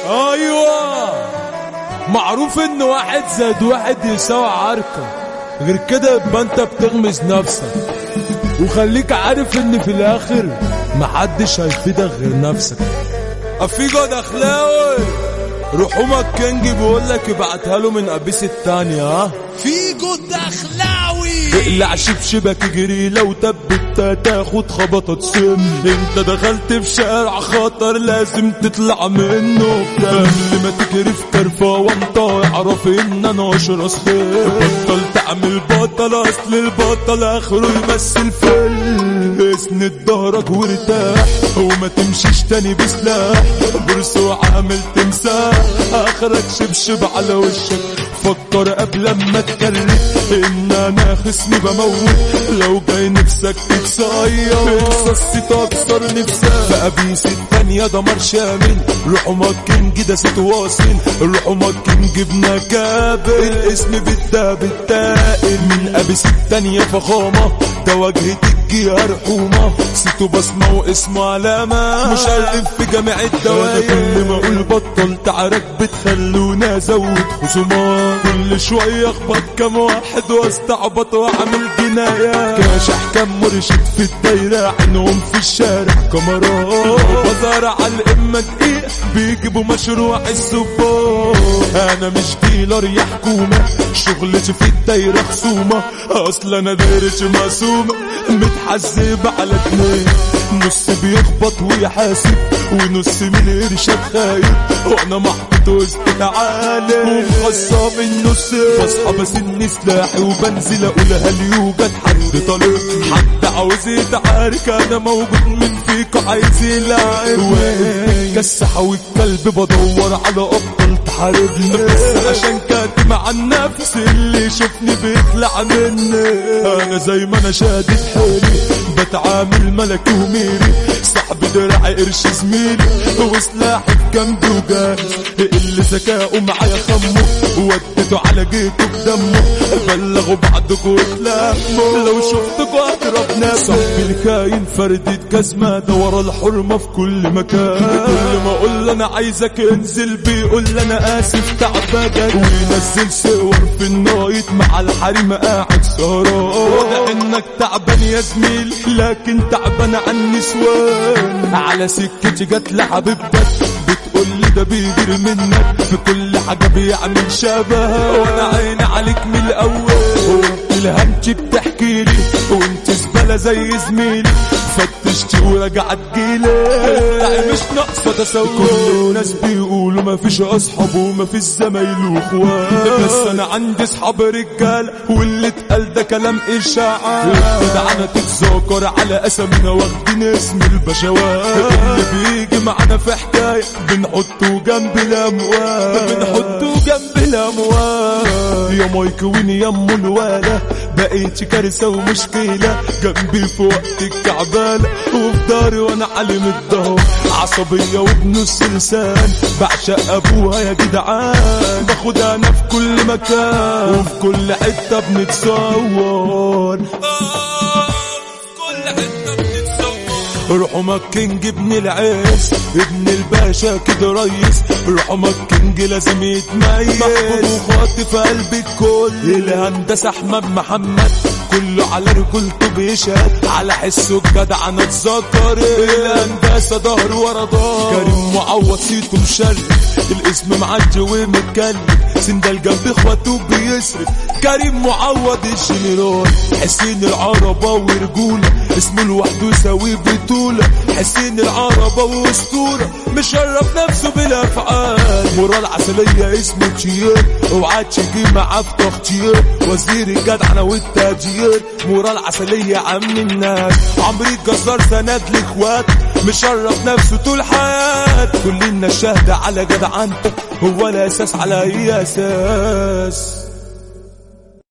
ايوه معروف ان واحد زائد واحد يساوي عركة غير كده يبقى انت بتغمز نفسك وخليك عارف ان في الاخر محدش هيفيدك غير نفسك افيجو دخلاوي رحومك كينج بيقول لك ابعتها له من قبيس التانية ها فيجو الدخلاوي اقلع شبشبك اجري لو تبت تاخد خبطة سم انت دخلت في شارع خطر لازم تطلع منه قبل ما تجري في كرفة وانت اعرف ان انا اشرس بطل تعمل بطل اصل البطل اخره يمثل فيلم اسند ظهرك وارتاح وما تمشيش تاني بسلاح برس وعامل تمساح اخرك شبشب على وشك فكر قبل ما تكلم ان انا خصمي بموت لو جاي نفسك تتصير قصصي تكسر نفسك فقبيس التانية دمر شامل رحمك كينج ده ست واصل رحمك كينج ابن كابل الاسم بالداب التائل من قبيس التانية فخامة ده واجهة الجهة رحومة سيتو بصمة واسمه علامة مشرف في جامع الدواير كل ما اقول بطل تعارك بتخلونا ازود خصومات كل شوية اخبط كام واحد واستعبط واعمل جناية كاشح كام مرشد في الدايرة عينهم في الشارع كاميرات بزار على الامة دقيق بيجيبوا مشروع السباق انا مش ديلر يا حكومة شغلتي في الدايرة خصومة اصل انا دايرتي مقسومة متحزب على اتنين نص بيخبط ويحاسب ونص من الارشاد خايف وانا محطوط وسط العالم ومخصم النص بصحى بسن سلاحي وبنزل اقولها ليوجد حد طالب حد عاوز يتعارك انا موجود من فيكو عايز يلعب كسح والكلب بدور على ابطال تحاربني بس عشان كاتم عن نفسي اللي يشوفني بيطلع مني انا زي ما انا شادد حيلي بتعامل ملكي وميري صاحبي دراعي قرش زميلي وسلاحي في جنبي وجاهز اللي ذكاؤه معايا خمه وديته على جيته بدمه بلغوا بعضكوا وتلموا لو شفتكوا اضرب ناس صاحبي الكاين فردة جزمة ده ورا الحرمة في كل مكان كل ما اقول انا عايزك انزل بيقول لي انا اسف تعبان وينزل صور في النايت مع الحريم قاعد سهران واضح انك تعبان يا زميل لكن تعبان عن النسوان على سكتي جت لحبيبتك بتقول لي ده بيجري منك في كل حاجة بيعمل شبه وانا عيني عليك من الاول وانت الهمتي بتحكي لي وانت زبالة زي زميلي فتشتي ورجعت جيلي مش ناقصة تسوي كل الناس بيقولوا ما فيش اصحاب وما فيش زمايل واخوات بس انا عندي اصحاب رجال واللي اتقال ده كلام اشاعات جدعانة تتذاكر على اسامينا واخدين اسم البشوات اللي بيجي معانا في حكاية بنحطه جنب الاموال بنحطه جنب الاموال يا مايك وين يا ام الوالة بقيت كارثة ومشكلة جنبي في وقت الكعبالة وفي داري وانا علم الظهر عصبية وبنص لسان بعشق ابوها يا جدعان باخد انا في كل مكان وفي كل حتة بنتصور رحمك كينج ابن العيس ابن الباشا كده ريس رحمك كينج لازم يتميز محبوب وخاطي في قلب الكل الهندسة احمد محمد كله على رجولته بيشهد على حسه الجدع انا اتذكر الهندسة ظهر ورا ظهر كريم معوض صيته مشرف الاسم معدي ومتكلم سندال جنب اخواته بيصرف كريم معوض الجنرال حسين العربة ورجولة اسمه لوحده يساوي بطولة حسين العربة واسطورة مشرف نفسه بالافعال مرال عسلية اسمه تشير اوعى تشيكي معاه في تختير وزير الجدعنة والتاجير مرال عسلية عم الناس عمري الجزار سند لاخوات مشرف نفسه طول حياة كلنا الشهد على جدعنته هو الاساس على اي اساس